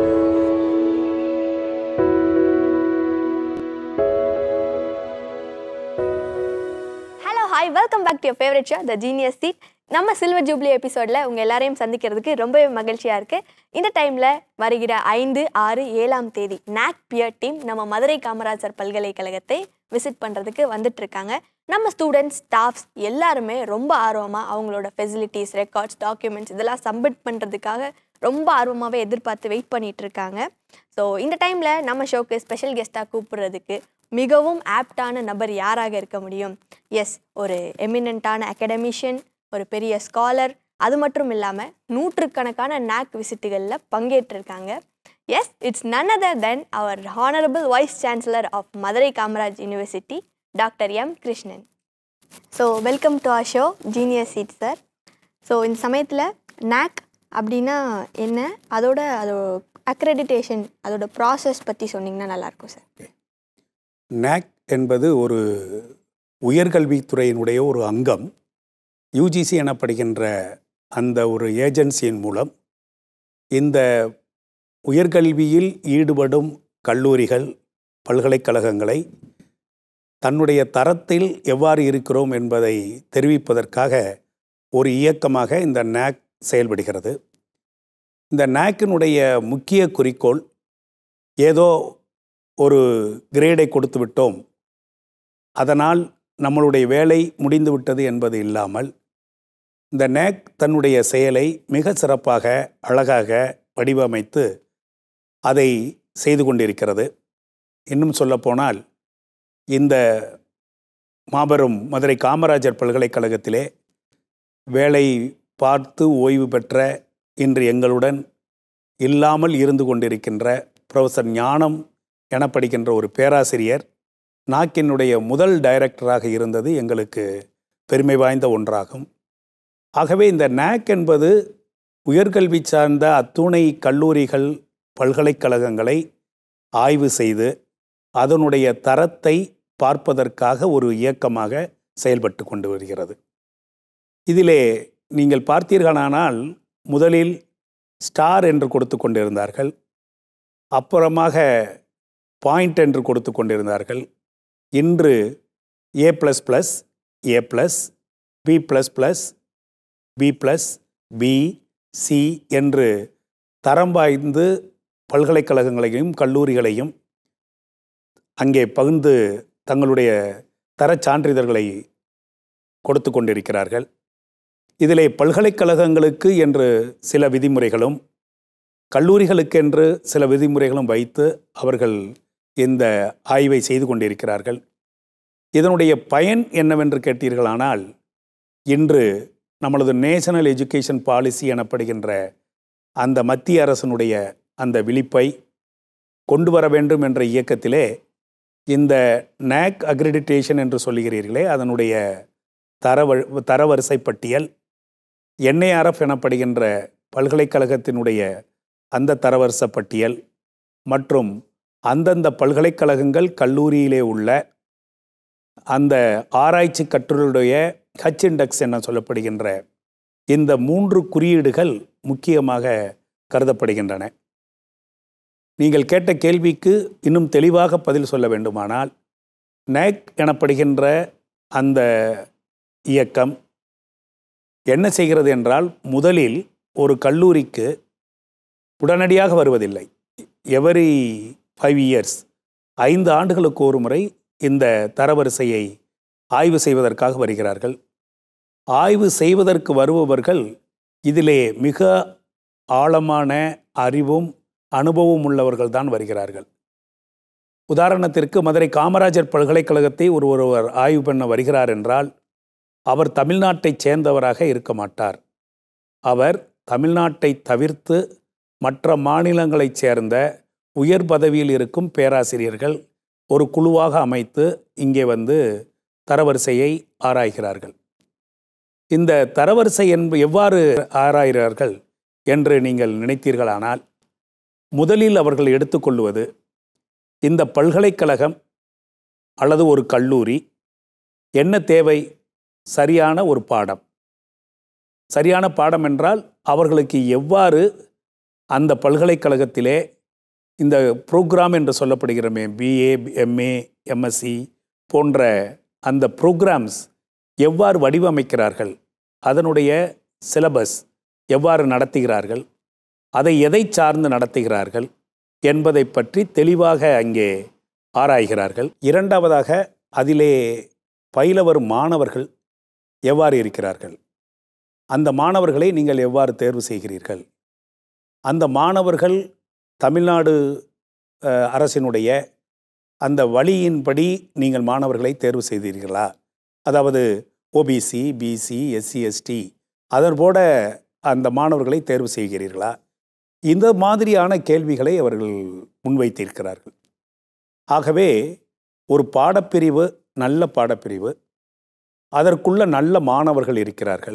Hello hi welcome back to your favourite show the genius seat நம்ம silver jubilee எபிசோடில் உங்கள் எல்லாரையும் சந்திக்கிறதுக்கு ரொம்பவே மகிழ்ச்சியாக இருக்குது இந்த டைமில் வருகிற ஐந்து ஆறு ஏழாம் தேதி நாக் பியர் டீம் நம்ம மதுரை காமராஜர் பல்கலைக்கழகத்தை விசிட் பண்ணுறதுக்கு வந்துட்டு இருக்காங்க நம்ம ஸ்டூடெண்ட்ஸ் ஸ்டாஃப்ஸ் எல்லாருமே ரொம்ப ஆர்வமாக அவங்களோட ஃபெசிலிட்டிஸ் ரெக்கார்ட்ஸ் டாக்குமெண்ட்ஸ் இதெல்லாம் சப்மிட் பண்ணுறதுக்காக ரொம்ப ஆர்வமாகவே எதிர்பார்த்து வெயிட் பண்ணிட்டு இருக்காங்க ஸோ இந்த டைமில் நம்ம ஷோக்கு ஸ்பெஷல் கெஸ்ட்டாக கூப்பிடுறதுக்கு மிகவும் ஆப்டான நபர் யாராக இருக்க முடியும் எஸ் ஒரு எமினண்ட்டான அகடமிஷியன் ஒரு பெரிய ஸ்காலர் அது மட்டும் இல்லாமல் நூற்றுக்கணக்கான நாக் விசிட்டுகளில் பங்கேற்றிருக்காங்க yes it's none other than our honourable vice chancellor of Madurai Kamaraj university doctor M Krishnan so welcome to our show genius seat sir so இந்த சமயத்தில் நாக் அப்படின்னா என்ன அதோட அதோட அக்ரெடிட்டேஷன் அதோட ப்ராசஸ் பற்றி சொன்னீங்கன்னா நல்லாயிருக்கும் சார் நாக் என்பது ஒரு உயர்கல்வித்துறையினுடைய ஒரு அங்கம் யூஜிசி எனப்படுகின்ற அந்த ஒரு ஏஜென்சியின் மூலம் இந்த உயர்கல்வியில் ஈடுபடும் கல்லூரிகள் பல்கலைக்கழகங்களை தன்னுடைய தரத்தில் எவ்வாறு இருக்கிறோம் என்பதை தெரிவிப்பதற்காக ஒரு இயக்கமாக இந்த நாக் செயல்படுகிறது இந்த நாக்கினுடைய முக்கிய குறிக்கோள் ஏதோ ஒரு கிரேடை கொடுத்து விட்டோம் அதனால் நம்மளுடைய வேலை முடிந்து விட்டது என்பது இல்லாமல் இந்த நேக் தன்னுடைய செயலை மிக சிறப்பாக அழகாக வடிவமைத்து அதை செய்து கொண்டிருக்கிறது இன்னும் சொல்லப்போனால் இந்த மாபெரும் மதுரை காமராஜர் பல்கலைக்கழகத்திலே வேலை பார்த்து ஓய்வு பெற்ற இன்று எங்களுடன் இல்லாமல் இருந்து கொண்டிருக்கின்ற ப்ரொஃபஸர் ஞானம் எனப்படுகின்ற ஒரு பேராசிரியர் நாக்கினுடைய முதல் டைரக்டராக இருந்தது எங்களுக்கு பெருமை வாய்ந்த ஒன்றாகும் ஆகவே இந்த நாக் என்பது உயர்கல்வி சார்ந்த அத்துணை கல்லூரிகள் பல்கலைக்கழகங்களை ஆய்வு செய்து அதனுடைய தரத்தை பார்ப்பதற்காக ஒரு இயக்கமாக செயல்பட்டு கொண்டு வருகிறது இதிலே நீங்கள் பார்த்தீர்களானால் முதலில் ஸ்டார் என்று கொடுத்து கொண்டிருந்தார்கள் அப்புறமாக பாயிண்ட் என்று கொடுத்து கொண்டிருந்தார்கள் இன்று A plus plus A plus B plus plus B plus B C என்று தரம் வாய்ந்து பல்கலைக்கழகங்களையும் கல்லூரிகளையும் அங்கே பகிர்ந்து தங்களுடைய தரச் சான்றிதழ்களை கொடுத்து கொண்டிருக்கிறார்கள் இதிலே பல்கலைக்கழகங்களுக்கு என்று சில விதிமுறைகளும் கல்லூரிகளுக்கென்று சில விதிமுறைகளும் வைத்து அவர்கள் இந்த ஆய்வை செய்து கொண்டிருக்கிறார்கள் இதனுடைய பயன் என்னவென்று கேட்டீர்களானால் இன்று நம்மளது நேஷனல் எஜுகேஷன் பாலிசி எனப்படுகின்ற அந்த மத்திய அரசனுடைய அந்த விழிப்பை கொண்டு வர வேண்டும் என்ற இயக்கத்திலே இந்த நேக் அக்ரிடிட்டேஷன் என்று சொல்லுகிறீர்களே அதனுடைய தரவ தரவரிசை பட்டியல் என்ஐஆர்எஃப் எனப்படுகின்ற பல்கலைக்கழகத்தினுடைய அந்த தரவரிசை பட்டியல் மற்றும் அந்தந்த பல்கலைக்கழகங்கள் கல்லூரியிலே உள்ள அந்த ஆராய்ச்சி கட்டுரையுடைய ஹச் இண்டெக்ஸ் என சொல்லப்படுகின்ற இந்த மூன்று குறியீடுகள் முக்கியமாக கருதப்படுகின்றன நீங்கள் கேட்ட கேள்விக்கு இன்னும் தெளிவாக பதில் சொல்ல வேண்டுமானால் நேக் எனப்படுகின்ற அந்த இயக்கம் என்ன செய்கிறது என்றால் முதலில் ஒரு கல்லூரிக்கு உடனடியாக வருவதில்லை எவரி ஃபைவ் இயர்ஸ் ஐந்து ஆண்டுகளுக்கு ஒரு முறை இந்த தரவரிசையை ஆய்வு செய்வதற்காக வருகிறார்கள் ஆய்வு செய்வதற்கு வருபவர்கள் இதிலே மிக ஆழமான அறிவும் அனுபவம் உள்ளவர்கள் தான் வருகிறார்கள் உதாரணத்திற்கு மதுரை காமராஜர் பல்கலைக்கழகத்தை ஒரு ஒருவர் ஆய்வு பண்ண வருகிறார் என்றால் அவர் தமிழ்நாட்டைச் சேர்ந்தவராக இருக்க மாட்டார் அவர் தமிழ்நாட்டை தவிர்த்து மற்ற மாநிலங்களைச் சேர்ந்த உயர் பதவியில் இருக்கும் பேராசிரியர்கள் ஒரு குழுவாக அமைத்து இங்கே வந்து தரவரிசையை ஆராய்கிறார்கள் இந்த தரவரிசை என்ப எவ்வாறு ஆராய்கிறார்கள் என்று நீங்கள் நினைத்தீர்களானால் முதலில் அவர்கள் எடுத்துக்கொள்வது இந்த பல்கலைக்கழகம் அல்லது ஒரு கல்லூரி என்ன தேவை சரியான ஒரு பாடம் சரியான பாடம் என்றால் அவர்களுக்கு எவ்வாறு அந்த பல்கலைக்கழகத்திலே இந்த ப்ரோக்ராம் என்று சொல்லப்படுகிறமே பிஏ எம்ஏ எம்எஸ்சி போன்ற அந்த ப்ரோக்ராம்ஸ் எவ்வாறு வடிவமைக்கிறார்கள் அதனுடைய சிலபஸ் எவ்வாறு நடத்துகிறார்கள் அதை எதை சார்ந்து நடத்துகிறார்கள் என்பதை பற்றி தெளிவாக அங்கே ஆராய்கிறார்கள் இரண்டாவதாக அதிலே பயில வரும் மாணவர்கள் எவ்வாறு இருக்கிறார்கள் அந்த மாணவர்களை நீங்கள் எவ்வாறு தேர்வு செய்கிறீர்கள் அந்த மாணவர்கள் தமிழ்நாடு அஹ், அரசினுடைய அந்த வழியின்படி நீங்கள் மாணவர்களை தேர்வு செய்தீர்களா அதாவது ஓபிசி பிசி எஸ்சி எஸ்டி அதன்போட அந்த மாணவர்களை தேர்வு செய்கிறீர்களா இந்த மாதிரியான கேள்விகளை அவர்கள் முன்வைத்திருக்கிறார்கள் ஆகவே ஒரு பாடப்பிரிவு நல்ல பாடப்பிரிவு அதற்குள்ள நல்ல மாணவர்கள் இருக்கிறார்கள்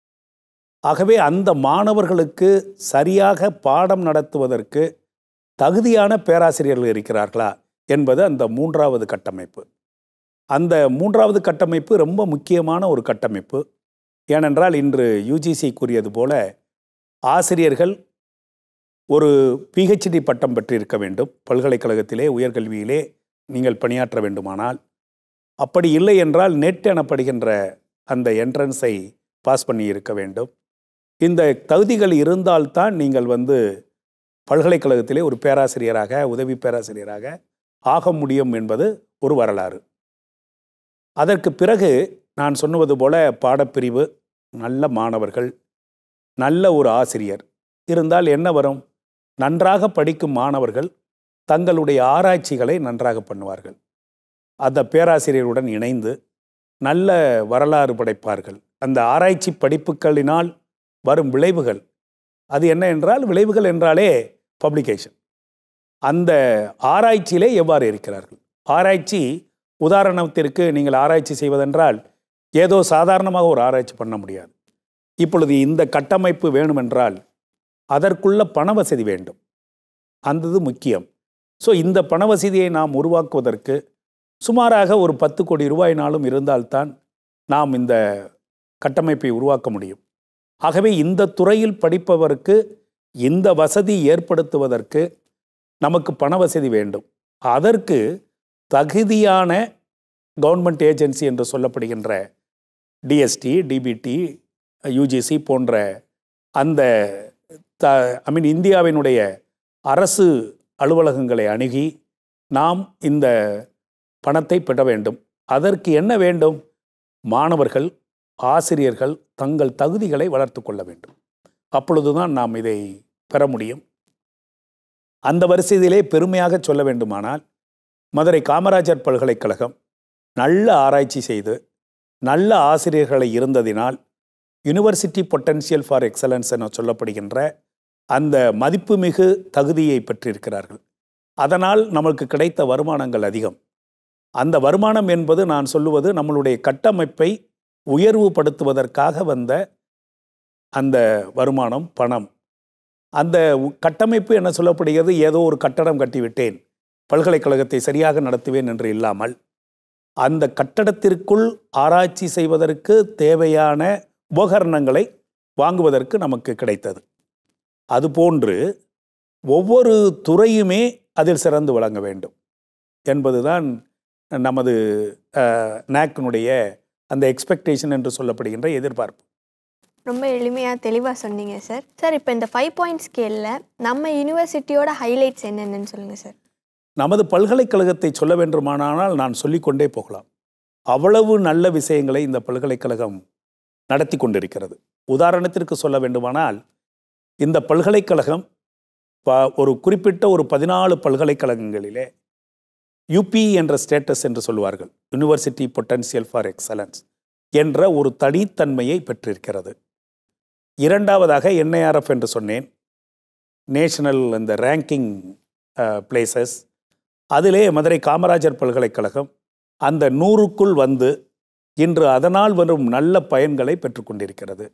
ஆகவே அந்த மாணவர்களுக்கு சரியாக பாடம் நடத்துவதற்கு தகுதியான பேராசிரியர்கள் இருக்கிறார்களா என்பது அந்த மூன்றாவது கட்டமைப்பு அந்த மூன்றாவது கட்டமைப்பு ரொம்ப முக்கியமான ஒரு கட்டமைப்பு ஏனென்றால் இன்று யுஜிசி கூறியது போல ஆசிரியர்கள் ஒரு பிஹெச்டி பட்டம் பெற்றிருக்க வேண்டும் பல்கலைக்கழகத்திலே உயர்கல்வியிலே நீங்கள் பணியாற்ற வேண்டுமானால் அப்படி இல்லை என்றால் நெட் எனப்படுகின்ற அந்த என்ட்ரன்ஸை பாஸ் பண்ணி இருக்க வேண்டும் இந்த தகுதிகள் இருந்தால்தான் நீங்கள் வந்து பல்கலைக்கழகத்திலே ஒரு பேராசிரியராக உதவி பேராசிரியராக ஆக முடியும் என்பது ஒரு வரலாறு அதற்கு பிறகு நான் சொன்னது போல பாடப்பிரிவு நல்ல மாணவர்கள் நல்ல ஒரு ஆசிரியர் இருந்தால் என்ன வரும் நன்றாக படிக்கும் மாணவர்கள் தங்களுடைய ஆராய்ச்சிகளை நன்றாக பண்ணுவார்கள் அந்த பேராசிரியருடன் இணைந்து நல்ல வரலாறு படைப்பார்கள் அந்த ஆராய்ச்சி படிப்புகளினால் வரும் விளைவுகள் அது என்ன என்றால் விளைவுகள் என்றாலே பப்ளிகேஷன் அந்த ஆராய்ச்சியிலே எவ்வாறு இருக்கிறார்கள் ஆராய்ச்சி உதாரணத்திற்கு நீங்கள் ஆராய்ச்சி செய்வதென்றால் ஏதோ சாதாரணமாக ஒரு ஆராய்ச்சி பண்ண முடியாது இப்பொழுது இந்த கட்டமைப்பு வேணுமென்றால் அதற்குள்ள பண வசதி வேண்டும் அந்தது முக்கியம் ஸோ இந்த பண வசதியை நாம் உருவாக்குவதற்கு சுமாராக ஒரு பத்து கோடி ரூபாயினாலும் இருந்தால்தான் நாம் இந்த கட்டமைப்பை உருவாக்க முடியும் ஆகவே இந்த துறையில் படிப்பவருக்கு இந்த வசதி ஏற்படுத்துவதற்கு நமக்கு பண வசதி வேண்டும் அதற்கு தகுதியான கவர்மெண்ட் ஏஜென்சி என்று சொல்லப்படுகின்ற டிஎஸ்டி டிபிடி யூஜிசி போன்ற அந்த த ஐ மீன் இந்தியாவினுடைய அரசு அலுவலகங்களை அணுகி நாம் இந்த பணத்தை பெற வேண்டும் அதற்கு என்ன வேண்டும் மாணவர்கள் ஆசிரியர்கள் தங்கள் தகுதிகளை வளர்த்து கொள்ள வேண்டும் அப்பொழுதுதான் நாம் இதை பெற முடியும் அந்த வரிசையிலே பெருமையாக சொல்ல வேண்டுமானால் மதுரை காமராஜர் பல்கலைக்கழகம் நல்ல ஆராய்ச்சி செய்து நல்ல ஆசிரியர்களை இருந்ததினால் யுனிவர்சிட்டி பொட்டன்ஷியல் ஃபார் எக்ஸலன்ஸ் என சொல்லப்படுகின்ற அந்த மதிப்புமிகு தகுதியை பெற்றிருக்கிறார்கள் அதனால் நமக்கு கிடைத்த வருமானங்கள் அதிகம் அந்த வருமானம் என்பது நான் சொல்லுவது நம்மளுடைய கட்டமைப்பை உயர்வுபடுத்துவதற்காக வந்த அந்த வருமானம் பணம் அந்த உ- கட்டமைப்பு என்ன சொல்லப்படுகிறது ஏதோ ஒரு கட்டடம் கட்டிவிட்டேன் பல்கலைக்கழகத்தை சரியாக நடத்துவேன் என்று இல்லாமல் அந்த கட்டடத்திற்குள் ஆராய்ச்சி செய்வதற்கு தேவையான உபகரணங்களை வாங்குவதற்கு நமக்கு கிடைத்தது அதுபோன்று ஒவ்வொரு துறையுமே அதில் சிறந்து விளங்க வேண்டும் என்பதுதான் நமது நாக்கினுடைய அந்த எக்ஸ்பெக்டேஷன் என்று சொல்லப்படுகின்ற எதிர்பார்ப்பு ரொம்ப எளிமையாக தெளிவாக சொன்னீங்க சார் சார் இப்போ இந்த ஃபைவ் பாயிண்ட் ஸ்கேலில் நம்ம யூனிவர்சிட்டியோட ஹைலைட்ஸ் என்னென்னு சொல்லுங்கள் சார் நமது பல்கலைக்கழகத்தை சொல்ல வேண்டுமானால் நான் சொல்லிக்கொண்டே போகலாம் அவ்வளவு நல்ல விஷயங்களை இந்த பல்கலைக்கழகம் நடத்தி கொண்டிருக்கிறது உதாரணத்திற்கு சொல்ல வேண்டுமானால் இந்த பல்கலைக்கழகம் ப- ஒரு குறிப்பிட்ட ஒரு பதினாலு பல்கலைக்கழகங்களிலே யூபி என்ற ஸ்டேட்டஸ் என்று சொல்வார்கள் யுனிவர்சிட்டி பொட்டன்ஷியல் ஃபார் எக்ஸலன்ஸ் என்ற ஒரு தனித்தன்மையை பெற்றிருக்கிறது இரண்டாவதாக என்ஐஆர்எஃப் என்று சொன்னேன் நேஷனல் இந்த ரேங்கிங் பிளேசஸ் அதிலே மதுரை காமராஜர் பல்கலைக்கழகம் அந்த நூறுக்குள் வந்து இன்று அதனால் வரும் நல்ல பயன்களை பெற்றுக்கொண்டிருக்கிறது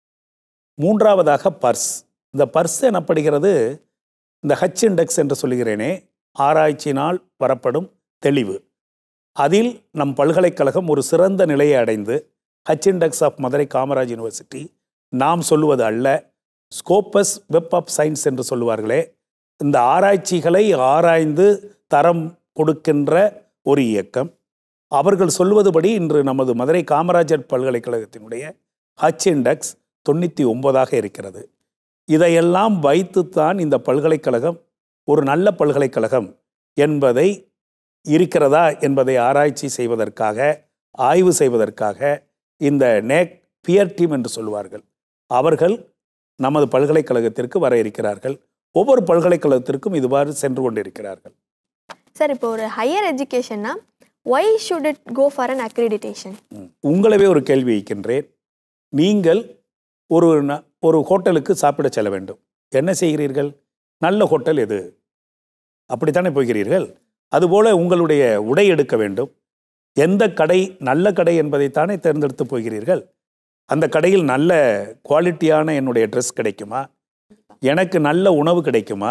மூன்றாவதாக பர்ஸ் இந்த பர்ஸ் எனப்படுகிறது இந்த ஹச் இண்டெக்ஸ் என்று சொல்கிறேனே ஆராய்ச்சியினால் வரப்படும் தெளிவு அதில் நம் பல்கலைக்கழகம் ஒரு சிறந்த நிலையை அடைந்து h index of Madurai Kamaraj university நாம் சொல்லுவது அல்ல ஸ்கோப்பஸ் வெப் ஆஃப் சயின்ஸ் என்று சொல்லுவார்களே இந்த ஆராய்ச்சிகளை ஆராய்ந்து தரம் கொடுக்கின்ற ஒரு இயக்கம் அவர்கள் சொல்வதுபடி இன்று நமது மதுரை காமராஜர் பல்கலைக்கழகத்தினுடைய ஹச் இண்டெக்ஸ் தொண்ணூற்றி ஒன்பதாக இருக்கிறது இதையெல்லாம் வைத்துத்தான் இந்த பல்கலைக்கழகம் ஒரு நல்ல பல்கலைக்கழகம் என்பதை இருக்கிறதா என்பதை ஆராய்ச்சி செய்வதற்காக ஆய்வு செய்வதற்காக இந்த நேக் பியர் டீம் என்று சொல்வார்கள் அவர்கள் நமது பல்கலைக்கழகத்திற்கு வர இருக்கிறார்கள் ஒவ்வொரு பல்கலைக்கழகத்திற்கும் இதுவாறு சென்று கொண்டிருக்கிறார்கள் சார் இப்போ ஒரு ஹையர் எஜுகேஷன்னா why should it go for an accreditation hmm. உங்களவே ஒரு கேள்வி வைக்கின்றேன் நீங்கள் ஒரு ந- ஒரு ஹோட்டலுக்கு சாப்பிட செல்ல வேண்டும் என்ன செய்கிறீர்கள் நல்ல ஹோட்டல் எது அப்படித்தானே போகிறீர்கள் அதுபோல உங்களுடைய உடை எடுக்க வேண்டும் எந்த கடை நல்ல கடை என்பதைத்தானே தேர்ந்தெடுத்து போகிறீர்கள் அந்த கடையில் நல்ல குவாலிட்டியான என்னுடைய ட்ரெஸ் கிடைக்குமா எனக்கு நல்ல உணவு கிடைக்குமா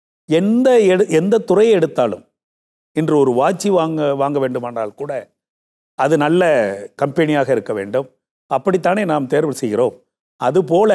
எந்த எடு எந்த துறையை எடுத்தாலும் இன்று ஒரு வாட்சி வாங்க வாங்க வேண்டுமானால் கூட அது நல்ல கம்பெனியாக இருக்க வேண்டும் அப்படித்தானே நாம் தேர்வு செய்கிறோம் அதுபோல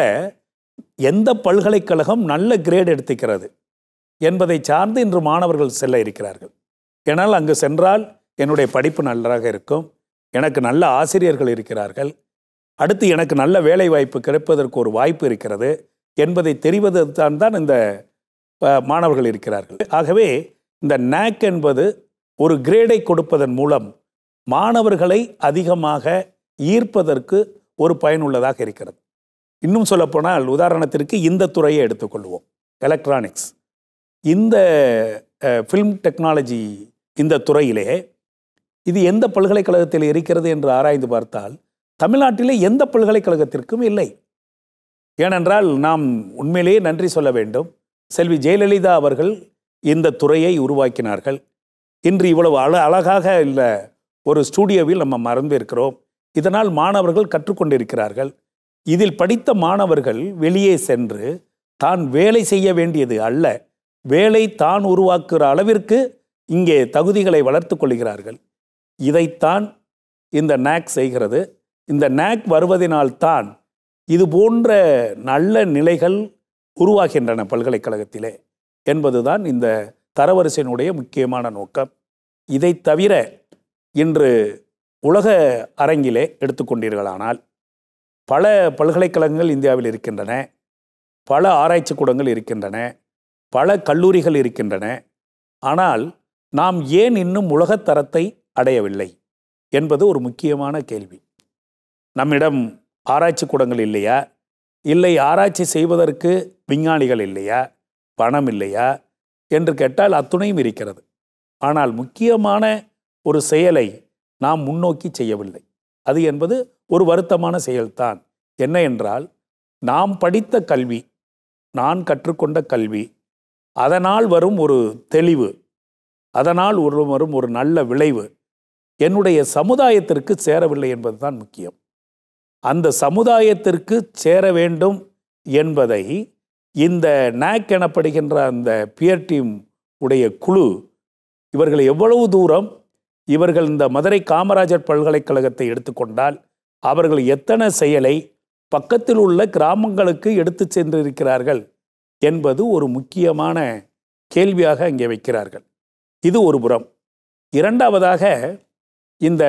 எந்த பல்கலைக்கழகம் நல்ல கிரேட் எடுத்துக்கிறது என்பதை சார்ந்து இன்று மாணவர்கள் செல்ல இருக்கிறார்கள் ஏனால் அங்கு சென்றால் என்னுடைய படிப்பு நன்றாக இருக்கும் எனக்கு நல்ல ஆசிரியர்கள் இருக்கிறார்கள் அடுத்து எனக்கு நல்ல வேலை வாய்ப்பு கிடைப்பதற்கு ஒரு வாய்ப்பு இருக்கிறது என்பதை தெரிவது தான் தான் இந்த அஹ், மாணவர்கள் இருக்கிறார்கள் ஆகவே இந்த நேக் என்பது ஒரு கிரேடை கொடுப்பதன் மூலம் மாணவர்களை அதிகமாக ஈர்ப்பதற்கு ஒரு பயனுள்ளதாக இருக்கிறது இன்னும் சொல்லப்போனால் உதாரணத்திற்கு இந்த துறையை எடுத்துக்கொள்வோம் எலக்ட்ரானிக்ஸ் இந்த ஃபில்ம் டெக்னாலஜி இந்த துறையிலே இது எந்த பல்கலைக்கழகத்தில் இருக்கிறது என்று ஆராய்ந்து பார்த்தால் தமிழ்நாட்டிலே எந்த பல்கலைக்கழகத்திற்கும் இல்லை ஏனென்றால் நாம் உண்மையிலேயே நன்றி சொல்ல வேண்டும் செல்வி ஜெயலலிதா அவர்கள் இந்த துறையை உருவாக்கினார்கள் இன்று இவ்வளவு அழ அழகாக இல்லை ஒரு ஸ்டூடியோவில் நம்ம மறந்து இருக்கிறோம் இதனால் மாணவர்கள் கற்றுக்கொண்டிருக்கிறார்கள் இதில் படித்த மாணவர்கள் வெளியே சென்று தான் வேலை செய்ய வேண்டியது அல்ல வேலை தான் உருவாக்குகிற அளவிற்கு இங்கே தகுதிகளை வளர்த்து கொள்கிறார்கள் இதைத்தான் இந்த நாக் செய்கிறது இந்த நாக் வருவதனால்தான் இது போன்ற நல்ல நிலைகள் உருவாகின்றன பல்கலைக்கழகத்திலே என்பதுதான் இந்த தரவரிசையினுடைய முக்கியமான நோக்கம் இதை தவிர இன்று உலக அரங்கிலே எடுத்துக்கொண்டீர்களானால் பல பல்கலைக்கழகங்கள் இந்தியாவில் இருக்கின்றன பல ஆராய்ச்சி கூடங்கள் இருக்கின்றன பல கல்லூரிகள் இருக்கின்றன ஆனால் நாம் ஏன் இன்னும் உலகத் தரத்தை அடையவில்லை என்பது ஒரு முக்கியமான கேள்வி நம்மிடம் ஆராய்ச்சி கூடங்கள் இல்லையா இல்லை ஆராய்ச்சி செய்வதற்கு விஞ்ஞானிகள் இல்லையா பணம் இல்லையா என்று கேட்டால் அத்துணையும் இருக்கிறது ஆனால் முக்கியமான ஒரு செயலை நாம் முன்னோக்கி செய்யவில்லை அது என்பது ஒரு வருத்தமான செயல்தான் என்ன என்றால் நாம் படித்த கல்வி நான் கற்றுக்கொண்ட கல்வி அதனால் வரும் ஒரு தெளிவு அதனால் ஒரு வரும் ஒரு நல்ல விளைவு என்னுடைய சமுதாயத்திற்கு சேரவில்லை என்பதுதான் முக்கியம் அந்த சமுதாயத்திற்கு சேர வேண்டும் என்பதை இந்த நாக் எனப்படுகின்ற அந்த பியர் டீம் உடைய குழு இவர்கள் எவ்வளவு தூரம் இவர்கள் இந்த மதுரை காமராஜர் பல்கலைக்கழகத்தை எடுத்துக்கொண்டால் அவர்கள் எத்தனை செயலை பக்கத்தில் உள்ள கிராமங்களுக்கு எடுத்து சென்றிருக்கிறார்கள் என்பது ஒரு முக்கியமான கேள்வியாக இங்கே வைக்கிறார்கள் இது ஒரு புறம் இரண்டாவதாக இந்த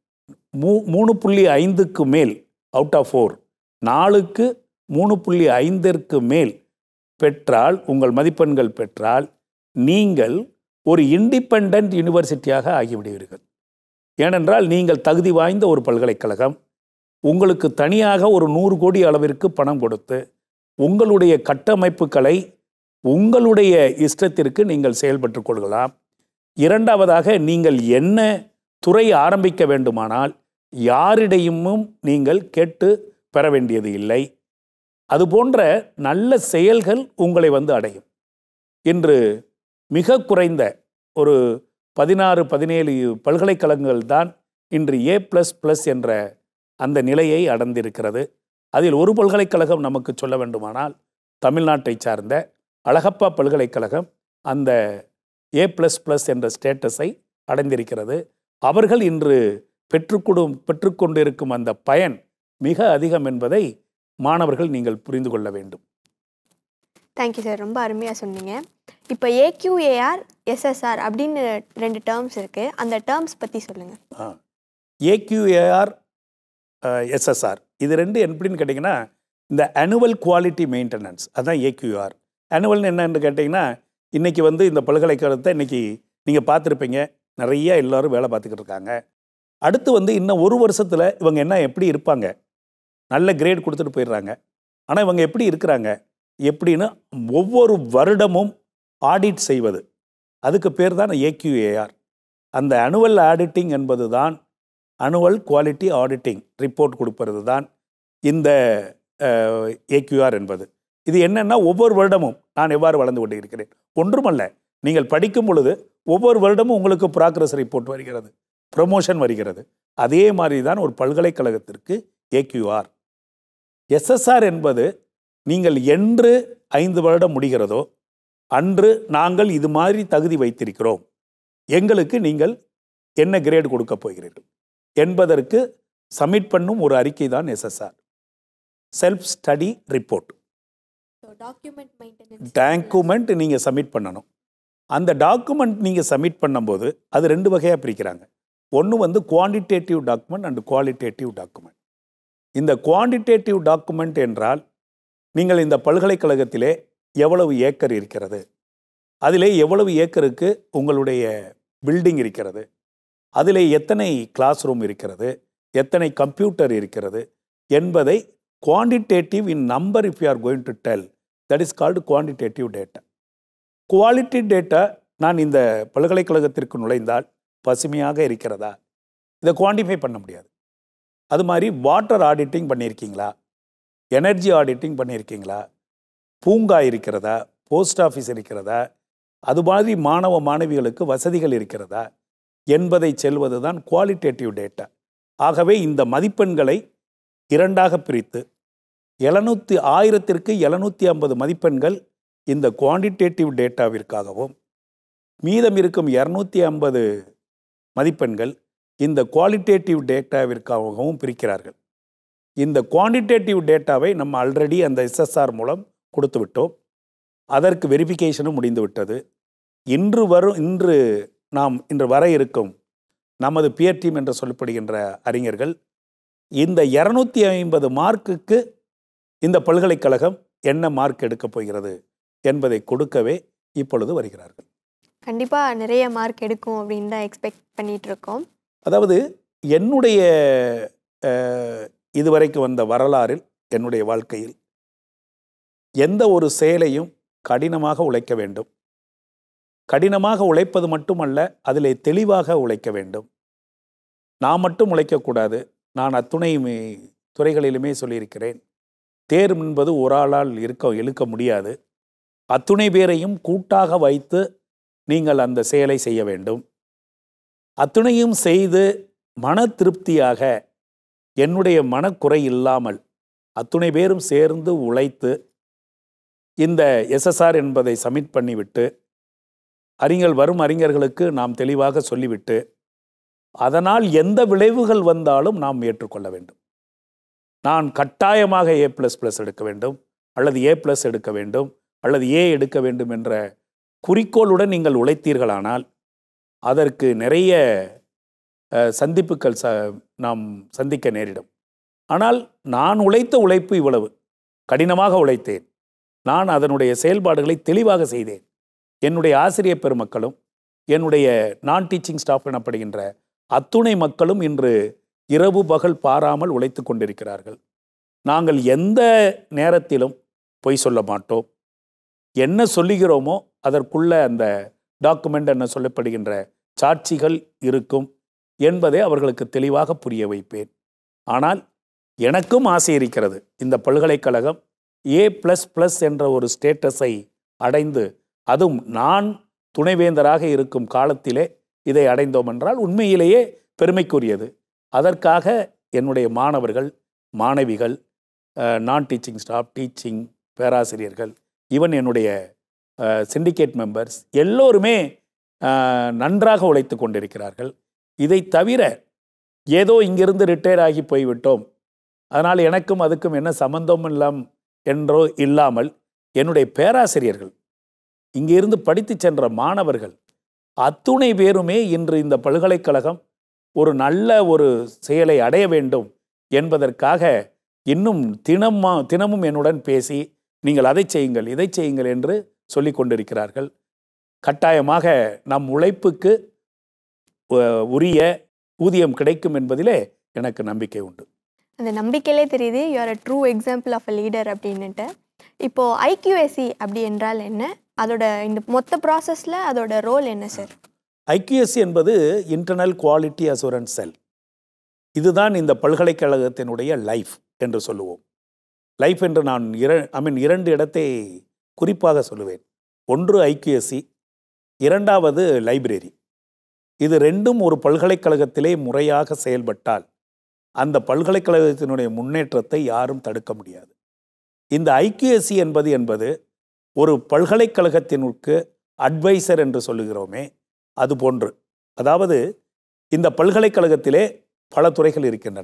மூ மூணு புள்ளி ஐந்துக்கு மேல் அவுட் ஆஃப் ஃபோர் நாலுக்கு மூணு புள்ளி ஐந்திற்கு மேல் பெற்றால் உங்கள் மதிப்பெண்கள் பெற்றால் நீங்கள் ஒரு இண்டிபெண்ட் யூனிவர்சிட்டியாக ஆகிவிடுவீர்கள் ஏனென்றால் நீங்கள் தகுதி வாய்ந்த ஒரு பல்கலைக்கழகம் உங்களுக்கு தனியாக ஒரு நூறு கோடி அளவிற்கு பணம் கொடுத்து உங்களுடைய கட்டமைப்புகளை உங்களுடைய இஷ்டத்திற்கு நீங்கள் செயல்பட்டு கொள்ளலாம் இரண்டாவதாக நீங்கள் என்ன துறை ஆரம்பிக்க வேண்டுமானால் யாரிடையுமும் நீங்கள் கேட்டு பெற வேண்டியது இல்லை அதுபோன்ற நல்ல செயல்கள் உங்களை வந்து அடையும் இன்று மிக குறைந்த ஒரு பதினாறு பதினேழு பல்கலைக்கழகங்கள் தான் இன்று ஏ ப்ளஸ் ப்ளஸ் என்ற அந்த நிலையை அடைந்திருக்கிறது அதில் ஒரு பல்கலைக்கழகம் நமக்கு சொல்ல வேண்டுமானால் தமிழ்நாட்டை சார்ந்த அழகப்பா பல்கலைக்கழகம் அந்த ஏ ப்ளஸ் ப்ளஸ் என்ற ஸ்டேட்டஸை அடைந்திருக்கிறது அவர்கள் இன்று பெற்றுக்கொடும் பெற்றுக்கொண்டிருக்கும் அந்த பயன் மிக அதிகம் என்பதை மாணவர்கள் நீங்கள் புரிந்து கொள்ள வேண்டும் தேங்க்யூ சார் ரொம்ப அருமையாக சொன்னீங்க இப்போ ஏக்யூஏஆர் எஸ்எஸ்ஆர் அப்படின்னு ரெண்டு டேர்ம்ஸ் இருக்குது அந்த டேர்ம்ஸ் பற்றி சொல்லுங்கள் ஏக்யூஏஆர் எஸ்எஸ்ஆர் இது ரெண்டு எப்படின்னு கேட்டிங்கன்னா இந்த அனுவல் குவாலிட்டி மெயின்டெனன்ஸ் அதான் ஏக்யூஆர் அனுவல்னு என்னன்னு கேட்டிங்கன்னா இன்றைக்கி வந்து இந்த பல்கலைக்கழகத்தை இன்றைக்கி நீங்கள் பார்த்துருப்பீங்க நிறைய எல்லாரும் வேலை பார்த்துக்கிட்டு இருக்காங்க அடுத்து வந்து இன்னும் ஒரு வருஷத்தில் இவங்க என்ன எப்படி இருப்பாங்க நல்ல கிரேட் கொடுத்துட்டு போயிடுறாங்க ஆனால் இவங்க எப்படி இருக்கிறாங்க எப்படின்னு ஒவ்வொரு வருடமும் ஆடிட் செய்வது அதுக்கு பேர் தான் ஏக்யூஏஆர் அந்த அனுவல் ஆடிட்டிங் என்பது தான் அனுவல் குவாலிட்டி ஆடிட்டிங் ரிப்போர்ட் கொடுப்பது தான் இந்த ஏக்யூஆர் என்பது இது என்னன்னா ஒவ்வொரு வருடமும் நான் எவ்வாறு வளர்ந்து கொண்டு இருக்கிறேன் ஒன்றுமல்ல நீங்கள் படிக்கும் பொழுது ஒவ்வொரு வருடமும் உங்களுக்கு ப்ராக்ரஸ் ரிப்போர்ட் வருகிறது ப்ரொமோஷன் வருகிறது அதே மாதிரி தான் ஒரு பல்கலைக்கழகத்திற்கு ஏக்யூஆர் எஸ்எஸ்ஆர் என்பது நீங்கள் என்று ஐந்து வருடம் முடிகிறதோ அன்று நாங்கள் இது மாதிரி தகுதி வைத்திருக்கிறோம் எங்களுக்கு நீங்கள் என்ன கிரேடு கொடுக்க போகிறீர்கள் என்பதற்கு சப்மிட் பண்ணும் ஒரு அறிக்கை தான் SSR self study report document maintenance document நீங்கள் சப்மிட் பண்ணணும் அந்த டாக்குமெண்ட் நீங்கள் சப்மிட் பண்ணும்போது அது ரெண்டு வகையாக பிரிக்கிறாங்க ஒன்று வந்து quantitative document and qualitative document இந்த குவான்டிடேட்டிவ் டாக்குமெண்ட் என்றால் நீங்கள் இந்த பல்கலைக்கழகத்திலே எவ்வளவு ஏக்கர் இருக்கிறது அதிலே எவ்வளவு ஏக்கருக்கு உங்களுடைய பில்டிங் இருக்கிறது அதிலே எத்தனை கிளாஸ் ரூம் இருக்கிறது எத்தனை கம்ப்யூட்டர் இருக்கிறது என்பதை quantitative in number if you are going to tell that is called quantitative data quality data நான் இந்த பல்கலைக்கழகத்திற்கு நுழைந்தால் பசுமையாக இருக்கிறதா இதை குவான்டிஃபை பண்ண முடியாது அது மாதிரி வாட்டர் ஆடிட்டிங் பண்ணியிருக்கீங்களா எனர்ஜி ஆடிட்டிங் பண்ணியிருக்கீங்களா பூங்கா இருக்கிறதா போஸ்ட் ஆஃபீஸ் இருக்கிறதா அது மாதிரி மாணவ மாணவிகளுக்கு வசதிகள் இருக்கிறதா என்பதை செல்வது தான் குவாலிட்டேட்டிவ் டேட்டா ஆகவே இந்த மதிப்பெண்களை இரண்டாக பிரித்து எழுநூற்றி ஆயிரத்திற்கு எழுநூற்றி ஐம்பது மதிப்பெண்கள் இந்த குவான்டிடேட்டிவ் டேட்டாவிற்காகவும் மீதம் இருக்கும் இரநூத்தி ஐம்பது மதிப்பெண்கள் இந்த குவாலிட்டேட்டிவ் டேட்டாவிற்காகவும் பிரிக்கிறார்கள் இந்த குவான்டிடேட்டிவ் டேட்டாவை நம்ம ஆல்ரெடி அந்த எஸ்எஸ்ஆர் மூலம் கொடுத்து விட்டோம் அதற்கு வெரிஃபிகேஷனும் முடிந்து விட்டது இன்று வரும் இன்று நாம் இன்று வர இருக்கும் நமது பியர் டீம் என்று சொல்லப்படுகின்ற அறிஞர்கள் இந்த இரநூத்தி ஐம்பது மார்க்குக்கு இந்த பல்கலைக்கழகம் என்ன மார்க் எடுக்கப் போகிறது என்பதை கொடுக்கவே இப்பொழுது வருகிறார்கள் கண்டிப்பாக நிறைய மார்க் எடுக்கும் அப்படின்னு தான் எக்ஸ்பெக்ட் பண்ணிட்டு இருக்கோம் அதாவது என்னுடைய அஹ், இதுவரைக்கும் வந்த வரலாறில் என்னுடைய வாழ்க்கையில் எந்த ஒரு செயலையும் கடினமாக உழைக்க வேண்டும் கடினமாக உழைப்பது மட்டுமல்ல அதிலே தெளிவாக உழைக்க வேண்டும் நான் மட்டும் உழைக்கக்கூடாது நான் அத்துணை மே- துறைகளிலுமே சொல்லியிருக்கிறேன் தேர் என்பது ஒரு ஆளால் இருக்க இழுக்க முடியாது அத்துணை பேரையும் கூட்டாக வைத்து நீங்கள் அந்த செயலை செய்ய வேண்டும் அத்துணையும் செய்து மன திருப்தியாக என்னுடைய மனக்குறை இல்லாமல் அத்துணை பேரும் சேர்ந்து உழைத்து இந்த எஸ்எஸ்ஆர் என்பதை சப்மிட் பண்ணிவிட்டு அறிஞர் வரும் அறிஞர்களுக்கு நாம் தெளிவாக சொல்லிவிட்டு அதனால் எந்த விளைவுகள் வந்தாலும் நாம் ஏற்றுக்கொள்ள வேண்டும் நான் கட்டாயமாக ஏ ப்ளஸ் ப்ளஸ் எடுக்க வேண்டும் அல்லது ஏ ப்ளஸ் எடுக்க வேண்டும் அல்லது ஏ எடுக்க வேண்டும் என்ற குறிக்கோளுடன் நீங்கள் உழைத்தீர்களானால் அதற்கு நிறைய அஹ், சந்திப்புகள் ச நாம் சந்திக்க நேரிடும் ஆனால் நான் உழைத்த உழைப்பு இவ்வளவு கடினமாக உழைத்தேன் நான் அதனுடைய செயல்பாடுகளை தெளிவாக செய்தேன் என்னுடைய ஆசிரியர் பெருமக்களும் என்னுடைய நான் டீச்சிங் ஸ்டாஃப் எனப்படுகின்ற அத்துணை மக்களும் இன்று இரவு பகல் பாராமல் உழைத்து கொண்டிருக்கிறார்கள் நாங்கள் எந்த நேரத்திலும் பொய் சொல்ல மாட்டோம் என்ன சொல்லுகிறோமோ அதற்குள்ள அந்த டாக்குமெண்ட் என்ன சொல்லப்படுகின்ற சாட்சிகள் இருக்கும் என்பதை அவர்களுக்கு தெளிவாக புரிய வைப்பேன் ஆனால் எனக்கும் ஆசை இருக்கிறது இந்த பல்கலைக்கழகம் ஏ ப்ளஸ் ப்ளஸ் என்ற ஒரு ஸ்டேட்டஸை அடைந்து அதுவும் நான் துணைவேந்தராக இருக்கும் காலத்திலே இதை அடைந்தோம் என்றால் உண்மையிலேயே பெருமைக்குரியது அதற்காக என்னுடைய மாணவர்கள் மாணவிகள் நான் டீச்சிங் ஸ்டாஃப் டீச்சிங் பேராசிரியர்கள் ஈவன் என்னுடைய சிண்டிகேட் மெம்பர்ஸ் எல்லோருமே அஹ், நன்றாக உழைத்து கொண்டிருக்கிறார்கள் இதை தவிர ஏதோ இங்கிருந்து ரிட்டையர் ஆகி போய்விட்டோம் அதனால் எனக்கும் அதுக்கும் என்ன சம்பந்தம் இல்லாம் என்றோ இல்லாமல் என்னுடைய பேராசிரியர்கள் இங்கிருந்து படித்து சென்ற மாணவர்கள் அத்துணை பேருமே இன்று இந்த பல்கலைக்கழகம் ஒரு நல்ல ஒரு செயலை அடைய வேண்டும் என்பதற்காக இன்னும் தினமா தினமும் என்னுடன் பேசி நீங்கள் அதை செய்யுங்கள் இதை செய்யுங்கள் என்று சொல்லிக் கொண்டிருக்கிறார்கள் கட்டாயமாக நம் உழைப்புக்கு அஹ், உரிய ஊதியம் கிடைக்கும் என்பதிலே எனக்கு நம்பிக்கை உண்டு அந்த நம்பிக்கையிலே தெரியுது you're a true example of a leader அப்படின்னுட்டு இப்போ ஐக்யூஎஸ்சி அப்படி என்றால் என்ன அதோட இந்த மொத்த ப்ராசஸில் அதோட ரோல் என்ன சார் ஐக்கியூஎஸ்சி என்பது இன்டர்னல் குவாலிட்டி அசூரன்ஸ் செல் இதுதான் இந்த பல்கலைக்கழகத்தினுடைய லைஃப் என்று சொல்லுவோம் லைஃப் என்று நான் இர ஐ மீன் இரண்டு இடத்தை குறிப்பாக சொல்லுவேன் ஒன்று ஐக்கியூஎஸ்சி இரண்டாவது லைப்ரரி இது ரெண்டும் ஒரு பல்கலைக்கழகத்திலே முறையாக செயல்பட்டால் அந்த பல்கலைக்கழகத்தினுடைய முன்னேற்றத்தை யாரும் தடுக்க முடியாது இந்த ஐக்கியூஎஸ்சி என்பது என்பது ஒரு பல்கலைக்கழகத்தினுக்கு அட்வைசர் என்று சொல்லுகிறோமே அது போன்று அதாவது இந்த பல்கலைக்கழகத்திலே பல துறைகள் இருக்கின்றன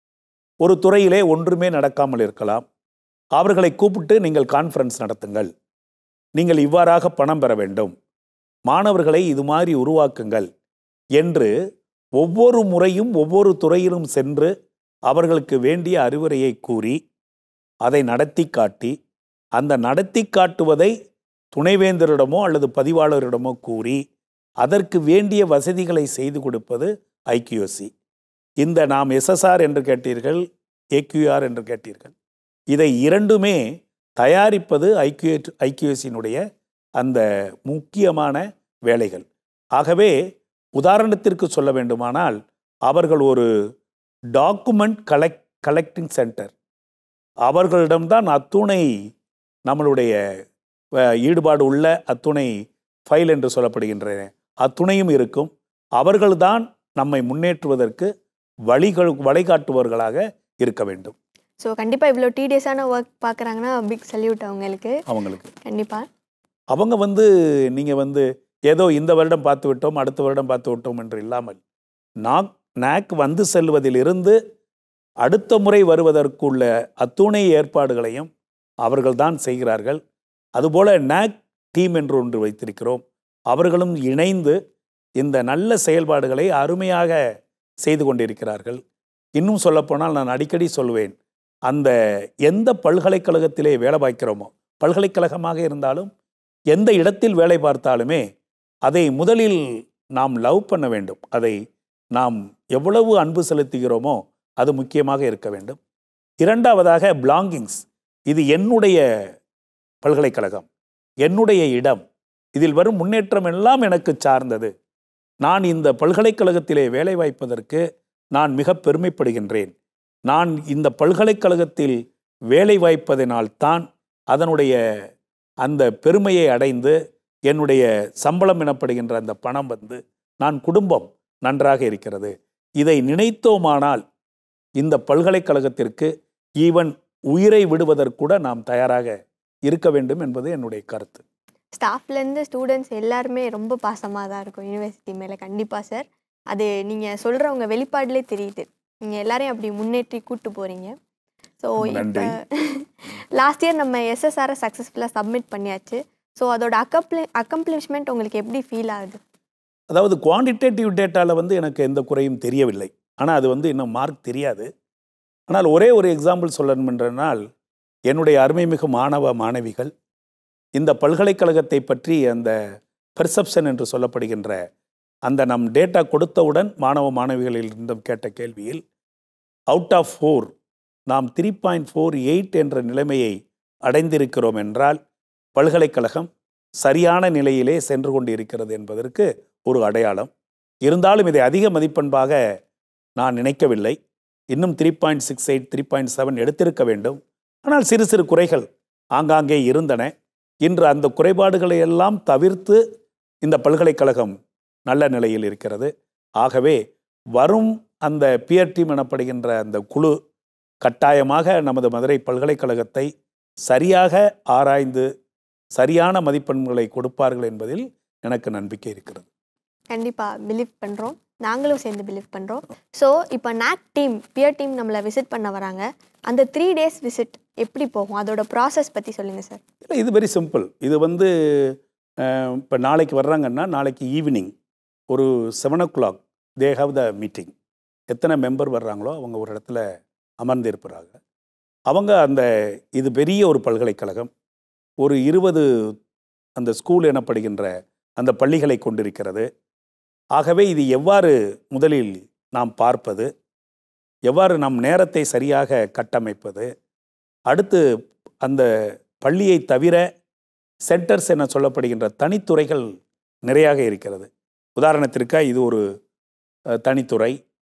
ஒரு துறையிலே ஒன்றுமே நடக்காமல் இருக்கலாம் அவர்களை கூப்பிட்டு நீங்கள் கான்ஃபரன்ஸ் நடத்துங்கள் நீங்கள் இவ்வாறாக பணம் பெற வேண்டும் மாணவர்களை இது மாதிரி உருவாக்குங்கள் என்று ஒவ்வொரு முறையும் ஒவ்வொரு துறையிலும் சென்று அவர்களுக்கு வேண்டிய அறிவுரையை கூறி அதை நடத்தி காட்டி அந்த நடத்தி காட்டுவதை துணைவேந்தரிடமோ அல்லது பதிவாளரிடமோ கூறி அதற்கு வேண்டிய வசதிகளை செய்து கொடுப்பது ஐக்கியூஎஸ்சி இந்த நாம் எஸ்எஸ்ஆர் என்று கேட்டீர்கள் ஏக்யூஆர் என்று கேட்டீர்கள் இதை இரண்டுமே தயாரிப்பது ஐக்கியூ ஐக்கியூஎஸ்சியினுடைய அந்த முக்கியமான வேலைகள் ஆகவே உதாரணத்திற்கு சொல்ல வேண்டுமானால் அவர்கள் ஒரு டாக்குமெண்ட் கலெக்ட் கலெக்டிங் சென்டர் அவர்களிடம்தான் அத்துணை நம்மளுடைய அஹ், ஈடுபாடு உள்ள அத்துணை ஃபைல் என்று சொல்லப்படுகின்ற அத்துணையும் இருக்கும் அவர்கள்தான் நம்மை முன்னேற்றுவதற்கு வழிகள் வழிகாட்டுபவர்களாக இருக்க வேண்டும் ஸோ கண்டிப்பாக இவ்வளோ டீடியஸான ஒர்க் பார்க்குறாங்கன்னா பிக் சல்யூட் அவங்களுக்கு அவங்களுக்கு கண்டிப்பாக அவங்க வந்து நீங்கள் வந்து ஏதோ இந்த வருடம் பார்த்து விட்டோம் அடுத்த வருடம் பார்த்து விட்டோம் என்று இல்லாமல் நாக் நாக் வந்து செல்வதிலிருந்து அடுத்த முறை வருவதற்குள்ள அத்துணை ஏற்பாடுகளையும் அவர்கள்தான் செய்கிறார்கள் அதுபோல நாக் டீம் என்று ஒன்று வைத்திருக்கிறோம் அவர்களும் இணைந்து இந்த நல்ல செயல்பாடுகளை அருமையாக செய்து கொண்டிருக்கிறார்கள் இன்னும் சொல்லப்போனால் நான் அடிக்கடி சொல்வேன் அந்த எந்த பல்கலைக்கழகத்திலே வேலை பார்க்கிறோமோ பல்கலைக்கழகமாக இருந்தாலும் எந்த இடத்தில் வேலை பார்த்தாலுமே அதை முதலில் நாம் லவ் பண்ண வேண்டும் அதை நாம் எவ்வளவு அன்பு செலுத்துகிறோமோ அது முக்கியமாக இருக்க வேண்டும் இரண்டாவதாக பிளாங்கிங்ஸ் இது என்னுடைய பல்கலைக்கழகம் என்னுடைய இடம் இதில் வரும் முன்னேற்றம் எல்லாம் எனக்கு சார்ந்தது நான் இந்த பல்கலைக்கழகத்திலே வேலை வாய்ப்பதற்கு நான் மிக பெருமைப்படுகின்றேன் நான் இந்த பல்கலைக்கழகத்தில் வேலை வாய்ப்பதனால் தான் அதனுடைய அந்த பெருமையை அடைந்து என்னுடைய சம்பளம் எனப்படுகின்ற அந்த பணம் வந்து நான் குடும்பம் நன்றாக இருக்கிறது இதை நினைத்தோமானால் இந்த பல்கலைக்கழகத்திற்கு ஈவன் உயிரை விடுவதற்கூட நாம் தயாராக இருக்க வேண்டும் என்பது என்னுடைய கருத்து ஸ்டாஃப்லேருந்து ஸ்டூடெண்ட்ஸ் எல்லாருமே ரொம்ப பாசமாக தான் இருக்கும் யூனிவர்சிட்டி மேலே கண்டிப்பாக சார் அது நீங்கள் சொல்கிறவங்க வெளிப்பாடுலே தெரியுது நீங்கள் எல்லாரையும் அப்படி முன்னேற்றி கூட்டு போகிறீங்க ஸோ ரொம்ப இப்போ நன்றி. லாஸ்ட் இயர் நம்ம எஸ்எஸ்ஆரை சக்ஸஸ்ஃபுல்லாக சப்மிட் பண்ணியாச்சு ஸோ அதோட அக்கம்ப்ளி அக்கம்ப்ளிஷ்மெண்ட் உங்களுக்கு எப்படி ஃபீல் ஆகுது அதாவது குவான்டிடேட்டிவ் டேட்டாவில் வந்து எனக்கு எந்த குறையும் தெரியவில்லை ஆனால் அது வந்து இன்னும் மார்க் தெரியாது ஆனால் ஒரே ஒரு எக்ஸாம்பிள் சொல்லணும் என்றனால் என்னுடைய அருமைமிகு மாணவ மாணவிகள் இந்த பல்கலைக்கழகத்தை பற்றி அந்த பெர்செப்ஷன் என்று சொல்லப்படுகின்ற அந்த நம் டேட்டா கொடுத்தவுடன் மாணவ மாணவிகளிலிருந்தும் கேட்ட கேள்வியில் அவுட் ஆஃப் ஃபோர் நாம் த்ரீ பாயிண்ட் ஃபோர் எயிட் என்ற நிலைமையை அடைந்திருக்கிறோம் என்றால் பல்கலைக்கழகம் சரியான நிலையிலே சென்று கொண்டு இருக்கிறது என்பதற்கு ஒரு அடையாளம் இருந்தாலும் இதை அதிக மதிப்பெண்பாக நான் நினைக்கவில்லை இன்னும் three point six eight three point seven எடுத்திருக்க வேண்டும் ஆனால் சிறு சிறு குறைகள் ஆங்காங்கே இருந்தன இன்று அந்த குறைபாடுகளை எல்லாம் தவிர்த்து இந்த பல்கலைக்கழகம் நல்ல நிலையில் இருக்கிறது ஆகவே வரும் அந்த பியர் டீம் எனப்படுகின்ற அந்த குழு கட்டாயமாக நமது மதுரை பல்கலைக்கழகத்தை சரியாக ஆராய்ந்து சரியான மதிப்பெண்களை கொடுப்பார்கள் என்பதில் எனக்கு நம்பிக்கை இருக்கிறது கண்டிப்பாக பிலீவ் பண்ணுறோம் நாங்களும் சேர்ந்து பிலீவ் பண்ணுறோம் ஸோ இப்போ நாக் டீம் பியர் டீம் நம்மளை விசிட் பண்ண வராங்க அந்த த்ரீ டேஸ் விசிட் எப்படி போகும் அதோட ப்ராசஸ் பற்றி சொல்லுங்கள் சார் இது வெரி சிம்பிள் இது வந்து இப்போ நாளைக்கு வர்றாங்கன்னா நாளைக்கு ஈவினிங் ஒரு seven o'clock they have the meeting எத்தனை மெம்பர் வர்றாங்களோ அவங்க ஒரு இடத்துல அமர்ந்திருப்பாங்க அவங்க அந்த இது பெரிய ஒரு பல்கலைக்கழகம் ஒரு இருபது அந்த ஸ்கூல் எனப்படுகின்ற அந்த பள்ளிகளை கொண்டிருக்கிறது ஆகவே இது எவ்வாறு முதலில் நாம் பார்ப்பது எவ்வாறு நம் நேரத்தை சரியாக கட்டமைப்பது அடுத்து அந்த பள்ளியை தவிர சென்டர்ஸ் என சொல்லப்படுகின்ற தனித்துறைகள் நிறையாக இருக்கிறது உதாரணத்திற்கு இது ஒரு அஹ், தனித்துறை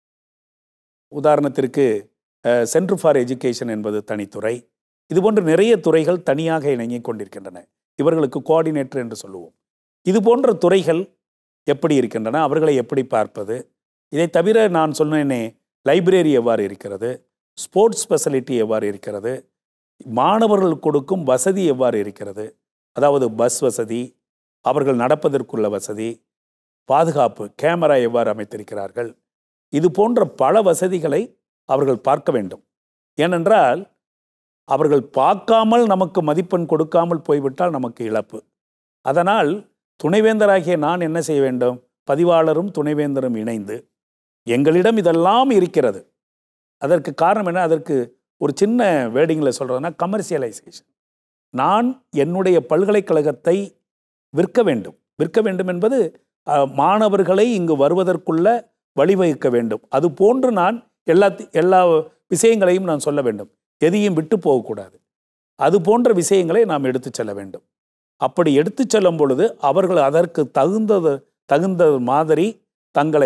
உதாரணத்திற்கு சென்டர் ஃபார் எஜுகேஷன் என்பது தனித்துறை இதுபோன்று நிறைய துறைகள் தனியாக இணங்கிக் கொண்டிருக்கின்றன இவர்களுக்கு கோஆர்டினேட்டர் என்று சொல்லுவோம் இது போன்ற துறைகள் எப்படி இருக்கின்றன அவர்களை எப்படி பார்ப்பது இதை தவிர நான் சொன்னேனே லைப்ரரி எவ்வாறு இருக்கிறது ஸ்போர்ட்ஸ் ஃபெசிலிட்டி எவ்வாறு இருக்கிறது மாணவர்கள் கொடுக்கும் வசதி எவ்வாறு இருக்கிறது அதாவது பஸ் வசதி அவர்கள் நடப்பதற்குள்ள வசதி பாதுகாப்பு கேமரா எவ்வாறு அமைத்திருக்கிறார்கள் இது போன்ற பல வசதிகளை அவர்கள் பார்க்க வேண்டும் ஏனென்றால் அவர்கள் பார்க்காமல் நமக்கு மதிப்பெண் கொடுக்காமல் போய்விட்டால் நமக்கு இழப்பு அதனால் துணைவேந்தராகிய நான் என்ன செய்ய வேண்டும் பதிவாளரும் துணைவேந்தரும் இணைந்து எங்களிடம் இதெல்லாம் இருக்கிறது அதற்கு காரணம் என்ன அதற்கு ஒரு சின்ன வேர்டிங்கில் சொல்கிறதுனா கமர்ஷியலைசேஷன் நான் என்னுடைய பல்கலைக்கழகத்தை விற்க வேண்டும் விற்க வேண்டும் என்பது அஹ், மாணவர்களை இங்கு வருவதற்குள்ள வழிவகுக்க வேண்டும் அது போன்று நான் எல்லா எல்லா விஷயங்களையும் நான் சொல்ல வேண்டும் எதையும் விட்டு போகக்கூடாது அது போன்ற விஷயங்களை நாம் எடுத்துச் செல்ல வேண்டும் அப்படி எடுத்துச் செல்லும் பொழுது அவர்கள் அதற்கு தகுந்தது தகுந்த மாதிரி தங்களை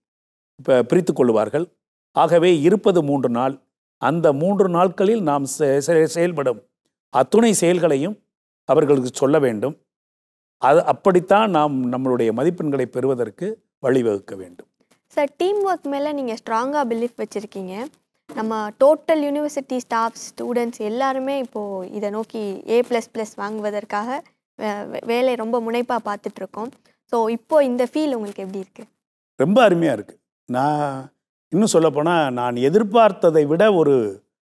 ப- பிரித்துக் கொள்வார்கள் ஆகவே இருப்பது மூன்று நாள் அந்த மூன்று நாட்களில் நாம் செ- செ- செயல்படும் அத்துணை செயல்களையும் அவர்களுக்கு சொல்ல வேண்டும் அது அப்படித்தான் நாம் நம்மளுடைய மதிப்பெண்களை பெறுவதற்கு வழிவகுக்க வேண்டும் சார் டீம் ஒர்க் மேலே நீங்கள் ஸ்ட்ராங்காக பிலீஃப் வச்சுருக்கீங்க நம்ம டோட்டல் யூனிவர்சிட்டி ஸ்டாஃப் ஸ்டூடெண்ட்ஸ் எல்லாருமே இப்போது இதை நோக்கி ஏ ப்ளஸ் ப்ளஸ் வாங்குவதற்காக வே- வே- வேலை ரொம்ப முனைப்பாக பார்த்துட்ருக்கோம் ஸோ இப்போ இந்த ஃபீல் உங்களுக்கு எப்படி இருக்குது ரொம்ப அருமையாக இருக்குது நான் இன்னும் சொல்லப்போனால் நான் எதிர்பார்த்ததை விட ஒரு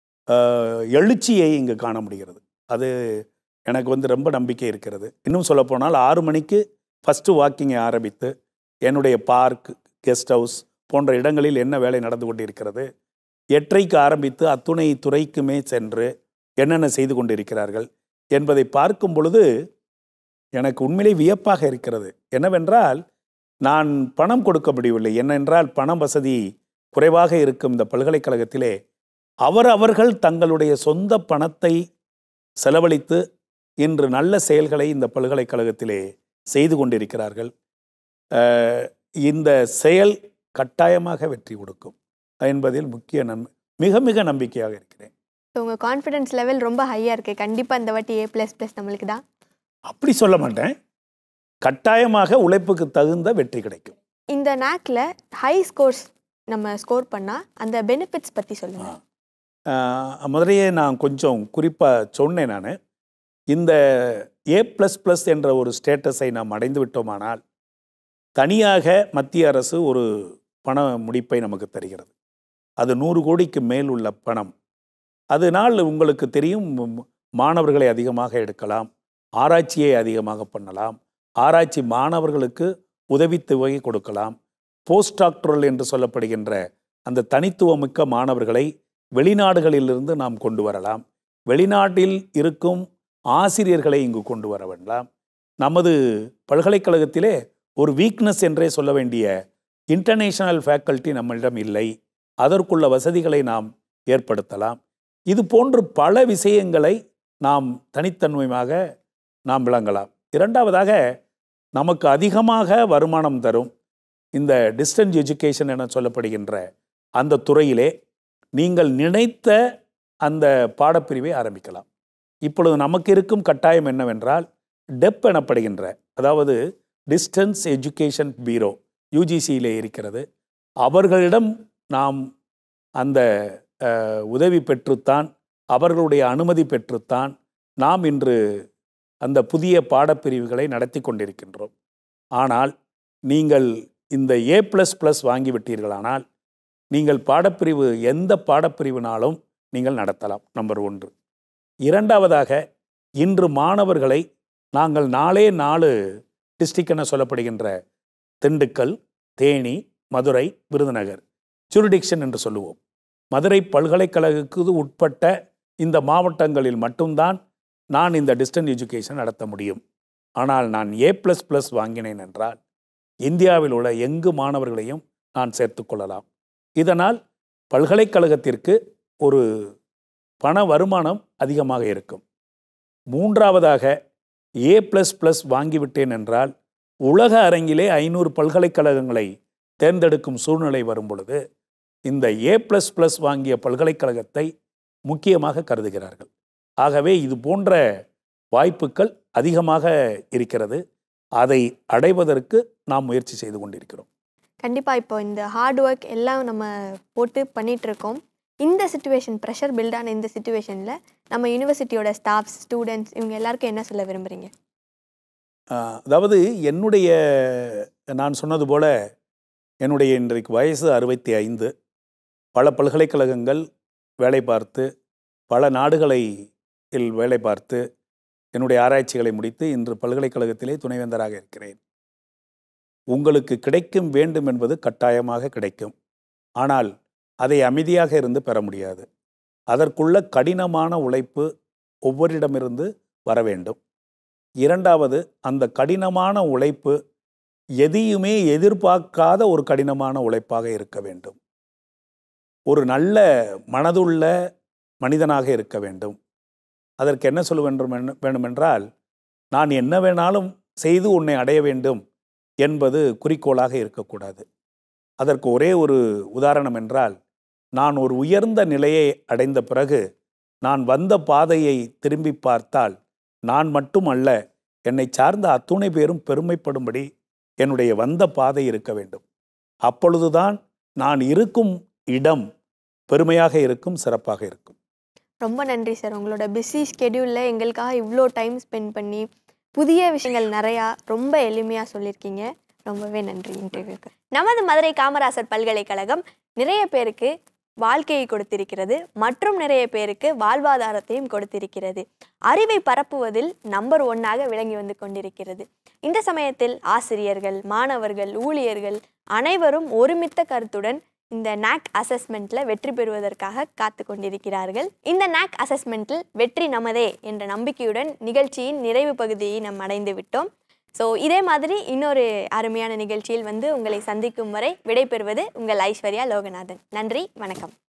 அஹ், எழுச்சியை இங்கு காண முடிகிறது அது எனக்கு வந்து ரொம்ப நம்பிக்கை இருக்கிறது இன்னும் சொல்லப்போனால் ஆறு மணிக்கு ஃபஸ்ட்டு வாக்கிங்கை ஆரம்பித்து என்னுடைய பார்க் கெஸ்ட் ஹவுஸ் போன்ற இடங்களில் என்ன வேலை நடந்து கொண்டிருக்கிறது எட்டரைக்கு ஆரம்பித்து அத்துணை துறைக்குமே சென்று என்னென்ன செய்து கொண்டிருக்கிறார்கள் என்பதை பார்க்கும் பொழுது எனக்கு உண்மையிலே வியப்பாக இருக்கிறது என்னவென்றால் நான் பணம் கொடுக்க முடியவில்லை என்னென்றால் பணம் வசதி குறைவாக இருக்கும் இந்த பல்கலைக்கழகத்திலே அவர் அவர்கள் தங்களுடைய சொந்த பணத்தை செலவழித்து இன்று நல்ல செயல்களை இந்த பல்கலைக்கழகத்திலே செய்து கொண்டிருக்கிறார்கள் அஹ், இந்த செயல் கட்டாயமாக வெற்றி கொடுக்கும் என்பதில் முக்கிய நம் மிக மிக நம்பிக்கையாக இருக்கிறேன் ஸோ உங்கள் கான்ஃபிடன்ஸ் லெவல் ரொம்ப ஹையாக இருக்குது கண்டிப்பாக இந்த வாட்டி ஏ ப்ளஸ் ப்ளஸ் நம்மளுக்கு தான் அப்படி சொல்ல மாட்டேன் கட்டாயமாக உழைப்புக்கு தகுந்த வெற்றி கிடைக்கும் இந்த நேக்கில் ஹை ஸ்கோர்ஸ் நம்ம ஸ்கோர் பண்ணால் அந்த பெனிஃபிட்ஸ் பற்றி சொல்லுங்கள் ஆஹ் முதலையே நான் கொஞ்சம் குறிப்பாக சொன்னேன் நான் இந்த ஏ ப்ளஸ் ப்ளஸ் என்ற ஒரு ஸ்டேட்டஸை நாம் அடைந்து விட்டோமானால் தனியாக மத்திய அரசு ஒரு பண முடிப்பை நமக்கு தருகிறது அது நூறு கோடிக்கு மேல் உள்ள பணம் அதனால் உங்களுக்கு தெரியும் ம், மாணவர்களை அதிகமாக எடுக்கலாம் ஆராய்ச்சியை அதிகமாக பண்ணலாம் ஆராய்ச்சி மாணவர்களுக்கு உதவித்தொகை கொடுக்கலாம் போஸ்ட் டாக்டரல் என்று சொல்லப்படுகின்ற அந்த தனித்துவமிக்க மாணவர்களை வெளிநாடுகளிலிருந்து நாம் கொண்டு வரலாம் வெளிநாட்டில் இருக்கும் ஆசிரியர்களை இங்கு கொண்டு வர வேண்டாம் நமது பல்கலைக்கழகத்திலே ஒரு வீக்னஸ் என்றே சொல்ல வேண்டிய இன்டர்நேஷனல் ஃபேக்கல்ட்டி நம்மளிடம் இல்லை அதற்குள்ள வசதிகளை நாம் ஏற்படுத்தலாம் இது போன்று பல விஷயங்களை நாம் தனித்தன்மையாக நாம் விளங்கலாம் இரண்டாவதாக நமக்கு அதிகமாக வருமானம் தரும் இந்த டிஸ்டன்ஸ் எஜுகேஷன் என சொல்லப்படுகின்ற அந்த துறையிலே நீங்கள் நினைத்த அந்த பாடப்பிரிவை ஆரம்பிக்கலாம் இப்பொழுது நமக்கு இருக்கும் கட்டாயம் என்னவென்றால் டெப் எனப்படுகின்ற அதாவது டிஸ்டன்ஸ் எஜுகேஷன் பீரோ யூஜிசியிலே இருக்கிறது அவர்களிடம் நாம் அந்த அஹ், உதவி பெற்றுத்தான் அவர்களுடைய அனுமதி பெற்றுத்தான் நாம் இன்று அந்த புதிய பாடப்பிரிவுகளை நடத்தி கொண்டிருக்கின்றோம் ஆனால் நீங்கள் இந்த ஏ ப்ளஸ் ப்ளஸ் வாங்கிவிட்டீர்களானால் நீங்கள் பாடப்பிரிவு எந்த பாடப்பிரிவினாலும் நீங்கள் நடத்தலாம் நம்பர் ஒன்று இரண்டாவதாக இன்று மாணவர்களை நாங்கள் நாலே நாலு டிஸ்ட்ரிக்ட் என சொல்லப்படுகின்ற திண்டுக்கல் தேனி மதுரை விருதுநகர் ஜுரிடிக்ஷன் என்று சொல்லுவோம் மதுரை பல்கலைக்கழகத்துக்கு உட்பட்ட இந்த மாவட்டங்களில் மட்டும்தான் நான் இந்த டிஸ்டன்ட் எஜுகேஷன் நடத்த முடியும் ஆனால் நான் ஏ ப்ளஸ் ப்ளஸ் வாங்கினேன் என்றால் இந்தியாவில் உள்ள எங்கு மாணவர்களையும் நான் சேர்த்துக்கொள்ளலாம் இதனால் பல்கலைக்கழகத்திற்கு ஒரு பண வருமானம் அதிகமாக இருக்கும் மூன்றாவதாக ஏ ப்ளஸ் ப்ளஸ் வாங்கிவிட்டேன் என்றால் உலக அரங்கிலே ஐநூறு பல்கலைக்கழகங்களை தேர்ந்தெடுக்கும் சூழ்நிலை வரும் பொழுது இந்த ஏ ப்ளஸ் ப்ளஸ் வாங்கிய பல்கலைக்கழகத்தை முக்கியமாக கருதுகிறார்கள் ஆகவே இது போன்ற வாய்ப்புகள் அதிகமாக இருக்கிறது அதை அடைவதற்கு நாம் முயற்சி செய்து கொண்டிருக்கிறோம் கண்டிப்பாக இப்போ இந்த ஹார்ட் ஒர்க் எல்லாம் நம்ம போட்டு பண்ணிட்டு இருக்கோம் இந்த சுச்சுவேஷன் ப்ரெஷர் பில்டான இந்த சுச்சுவேஷனில் நம்ம யூனிவர்சிட்டியோட ஸ்டாஃப்ஸ் ஸ்டூடெண்ட்ஸ் இவங்க எல்லாருக்கும் என்ன சொல்ல விரும்புகிறீங்க ஆஹ், அதாவது என்னுடைய நான் சொன்னது போல என்னுடைய இன்றைக்கு வயசு அறுபத்தி ஐந்து பல பல்கலைக்கழகங்கள் வேலை பார்த்து பல நாடுகளை இல் வேலை பார்த்து என்னுடைய ஆராய்ச்சிகளை முடித்து இன்று பல்கலைக்கழகத்திலே துணைவேந்தராக இருக்கிறேன் உங்களுக்கு கிடைக்கும் வேண்டும் என்பது கட்டாயமாக கிடைக்கும் ஆனால் அதை அமைதியாக இருந்து பெற முடியாது அதற்குள்ள கடினமான உழைப்பு ஒவ்வொருடமிருந்து வர வேண்டும் இரண்டாவது அந்த கடினமான உழைப்பு எதையுமே எதிர்பார்க்காத ஒரு கடினமான உழைப்பாக இருக்க வேண்டும் ஒரு நல்ல மனதுள்ள மனிதனாக இருக்க வேண்டும் அதற்கு என்ன சொல்ல வேண்டும் என்ன- வேண்டுமென்றால் நான் என்ன வேணாலும் செய்து உன்னை அடைய வேண்டும் என்பது குறிக்கோளாக இருக்கக்கூடாது அதற்கு ஒரே ஒரு உதாரணம் என்றால் நான் ஒரு உயர்ந்த நிலையை அடைந்த பிறகு நான் வந்த பாதையை திரும்பி பார்த்தால் நான் மட்டும் அல்ல என்னை சார்ந்த அத்துணை பேரும் பெருமைப்படும்படி என்னுடைய வந்த பாதை இருக்க வேண்டும் அப்பொழுதுதான் நான் இருக்கும் இடம் பெருமையாக இருக்கும் சிறப்பாக இருக்கும் ரொம்ப நன்றி சார் உங்களோட பிஸி ஸ்கெடியூலில் எங்களுக்காக இவ்வளோ டைம் ஸ்பெண்ட் பண்ணி புதிய விஷயங்கள் நிறையா ரொம்ப எளிமையாக சொல்லியிருக்கீங்க ரொம்பவே நன்றி இன்டர்வியூக்கு நமது மதுரை காமராசர் பல்கலைக்கழகம் நிறைய பேருக்கு வாழ்க்கையை கொடுத்திருக்கிறது மற்றும் நிறைய பேருக்கு வாழ்வாதாரத்தையும் கொடுத்திருக்கிறது அறிவை பரப்புவதில் நம்பர் ஒன்னாக விளங்கி வந்து கொண்டிருக்கிறது இந்த சமயத்தில் ஆசிரியர்கள் மாணவர்கள் ஊழியர்கள் அனைவரும் ஒருமித்த கருத்துடன் இந்த நாக் அசஸ்மெண்ட்ல வெற்றி பெறுவதற்காக காத்து கொண்டிருக்கிறார்கள் இந்த நாக் அசஸ்மெண்ட்டில் வெற்றி நமதே என்ற நம்பிக்கையுடன் நிகழ்ச்சியின் நிறைவு பகுதியை நாம் அடைந்து விட்டோம் ஸோ இதே மாதிரி இன்னொரு அருமையான நிகழ்ச்சியில் வந்து உங்களை சந்திக்கும் வரை விடைபெறுவது உங்கள் ஐஸ்வர்யா லோகநாதன் நன்றி வணக்கம்